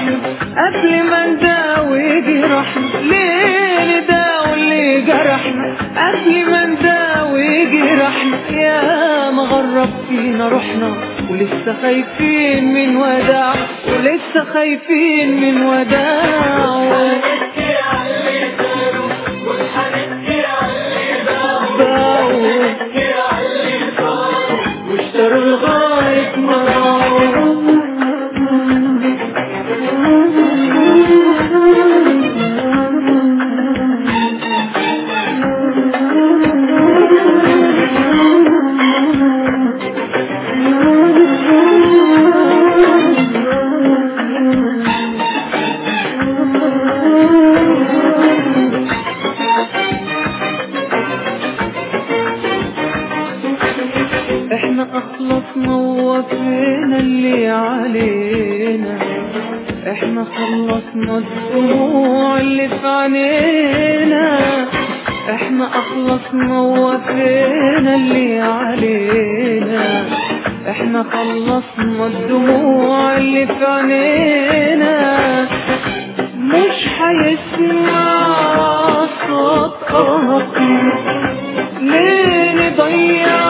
جرحنا قبل ما نداوي جرحنا ليه نداوي اللي جرحنا قبل ما نداوي جرحنا يا مغرب فينا روحنا ولسه خايفين من وداع ولسه خايفين من وداع باعوا واشتروا لغاية ما احنا اخلصنا ووفينا اللي علينا احنا خلصنا الدموع اللي في عينينا احنا اخلصنا ووفينا اللي علينا احنا خلصنا الدموع اللي في عينينا مش هيسمع صوت قهقنا ليه نضيع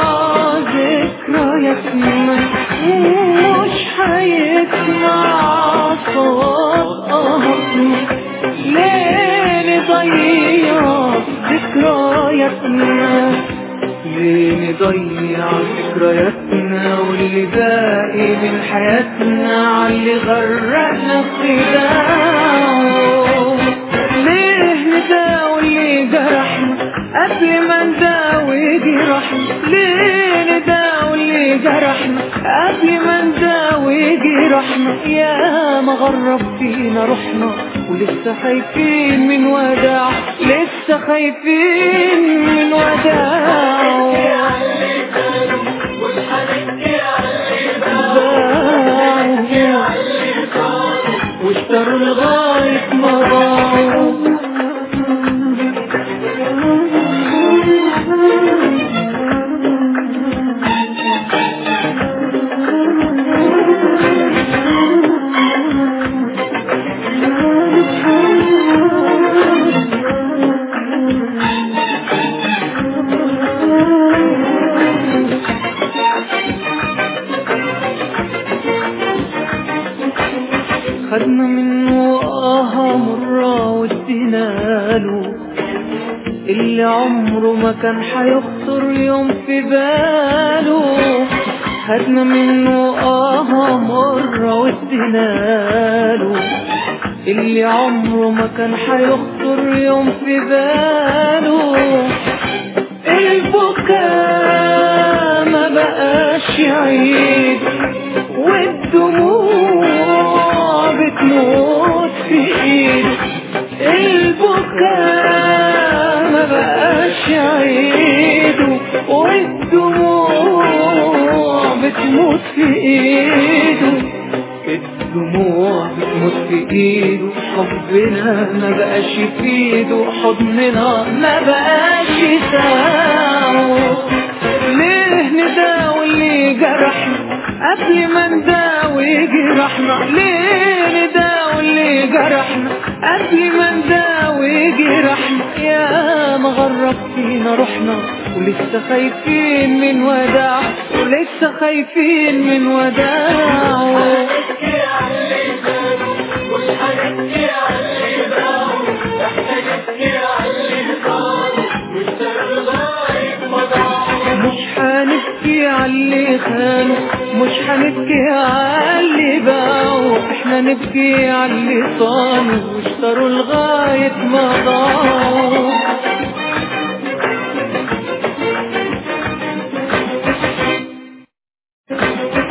ذكرياتنا مش هيسمع صوت قهقنا ليه نضيع ذكرياتنا ليه نضيع ذكرياتنا واللي باقي من حياتنا عاللي غرقنا في خداعه ليه نداوي اللي جرحنا قبل ما نداوي جرحنا ليه نداوي اللي جرحنا قبل ما نداوي جرحنا يا مغرب فينا روحنا ولسه خايفين من وداع لسه خايفين من وداع واشتروا لغاية ما ضاعوا خدنا منه آه مرة واديناله اللي عمره ما كان هيخطر يوم في باله خدنا منه آه مرة واديناله اللي عمره ما كان هيخطر يوم في باله البكاء ما بقاش يعيد والدموع بتموت في ايده البكاء ما بقاش يعيده والدموع بتموت في ايده الدموع بتموت في ايده حبنا ما بقاش يفيده حضننا ما بقاش يساعده ليه نداوي اللي جرحنا قبل ما نداوي جرحنا ليه نداوي اللي جرحنا قبل ما نداوي جرحنا يا مغرب فينا روحنا ولسه خايفين من وداع ولسه خايفين من وداع مش هنبكي على اللي خانوا مش هنبكي على اللي باعوا احنا نبكي على اللي صانوا واشتروا لغاية ما ضاعوا